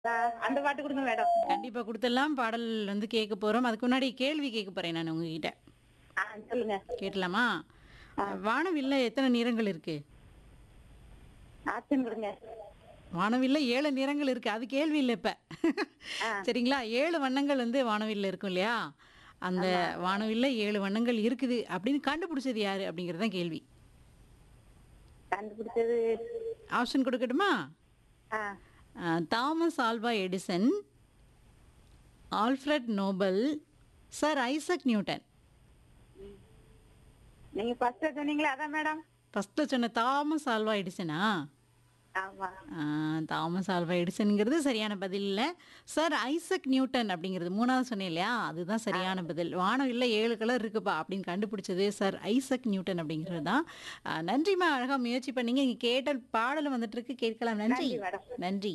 ஆ, அந்த பாட்டு கொடுங்க மேடம் கண்டிப்பா கொடுத்துடலாம் பாடல் வந்து கேட்க போறோம் அதுக்கு முன்னாடி கேள்வி கேட்க போறேன் நான் உங்ககிட்ட ஆ சொல்லுங்க கேட்டலாமா வானவில்ல எத்தனை நிறங்கள் இருக்கு ஆப்ஷன் கொடுங்க வானவில்ல ஏழு நிறங்கள் இருக்கு அது கேள்வி இல்லை இப்ப சரிங்களா ஏழு வண்ணங்கள் வந்து வானவில்ல இருக்கும் இல்லையா அந்த வானவில்ல ஏழு வண்ணங்கள் இருக்குது அப்படின்னு கண்டுபிடிச்சது யாரு அப்படிங்கிறது தான் கேள்வி கண்டுபிடிச்சது ஆப்ஷன் கொடுக்கட்டுமா ஆ அஹ், Thomas Alva Edison Alfred Nobel sir Isaac Newton நீங்க ஃபர்ஸ்ட் சொன்னீங்களா அதான் மேடம் ஃபஸ்ட்டில் சொன்ன தாமஸ் ஆல்வா எடிசனா ஆமா ஆஹ், தாமஸ் ஆல்வா எடிசன்ங்கிறது சரியான பதில் இல்லை சார் ஐசக் நியூட்டன் அப்படிங்கிறது மூணாவது சொன்னேன் இல்லையா அதுதான் சரியான பதில் வானம் இல்லை ஏழு கலர் இருக்குப்பா அப்படின்னு கண்டுபிடிச்சது சார் ஐசக் நியூட்டன் அப்படிங்கிறது தான் ஆஹ், நன்றிம்மா அழகாக முயற்சி பண்ணீங்க இங்கே கேட்ட பாடல் வந்துட்டு இருக்கு கேட்கலாம் நன்றி நன்றி, மேடம். நன்றி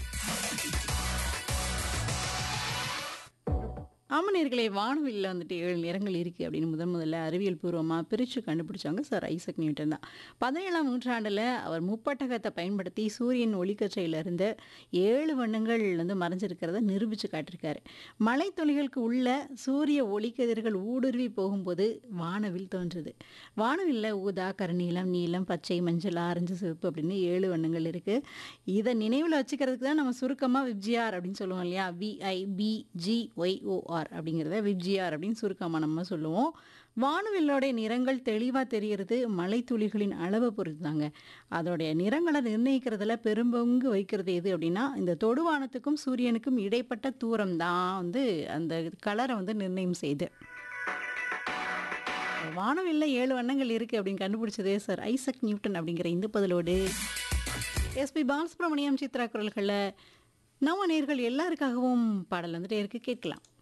ஆமநேர்களே வானவில்ல வந்துட்டு ஏழு நிறங்கள் இருக்குது அப்படின்னு முதன் முதல்ல அறிவியல் பூர்வமாக பிரித்து கண்டுபிடிச்சாங்க சார் ஐசக் நியூட்டன் தான் பதினேழாம் நூற்றாண்டில் அவர் முப்பட்டகத்தை பயன்படுத்தி சூரியன் ஒளிக்கற்றையில இருந்த ஏழு வண்ணங்கள் வந்து மறைஞ்சிருக்கிறத நிரூபித்து காட்டியிருக்காரு மலைத்துளிகளுக்கு உள்ள சூரிய ஒளிக்கதிர்கள் ஊடுருவி போகும்போது வானவில் தோன்றுது வானவில்ல ஊதா கருநீலம் நீலம் பச்சை மஞ்சள் ஆரஞ்சு சிவப்பு அப்படின்னு ஏழு வண்ணங்கள் இருக்குது இதை நினைவில் வச்சுக்கிறதுக்கு தான் நம்ம சுருக்கமாக விப்ஜிஆர் அப்படின்னு சொல்லுவோம் இல்லையா விஐபிஜிஒய்ஓஆர் அப்படிங்கிறத விப்ஜிஆர் அப்படின்னு சுருக்கமாக நம்ம சொல்லுவோம் வானவில்லோட நிறங்கள் தெளிவாக தெரியறது மலைத்துளிகளின் அளவை பொறுத்து தாங்க அதோடைய நிறங்களை நிர்ணயிக்கிறதுல பெரும்பங்கு வைக்கிறது எது அப்படின்னா இந்த தொடுவானத்துக்கும் சூரியனுக்கும் இடைப்பட்ட தூரம் தான் வந்து அந்த கலரை வந்து நிர்ணயம் செய்யுது வானவில்ல ஏழு வண்ணங்கள் இருக்கு அப்படின்னு கண்டுபிடிச்சதே சார் ஐசக் நியூட்டன் அப்படிங்கிற இந்த பதிலோடு எஸ்பி பாலசுப்ரமணியம் சித்ரா குரல்களில் நம்ம நேர்கள் எல்லாருக்காகவும் பாடல் வந்துட்டே இருக்கு கேட்கலாம்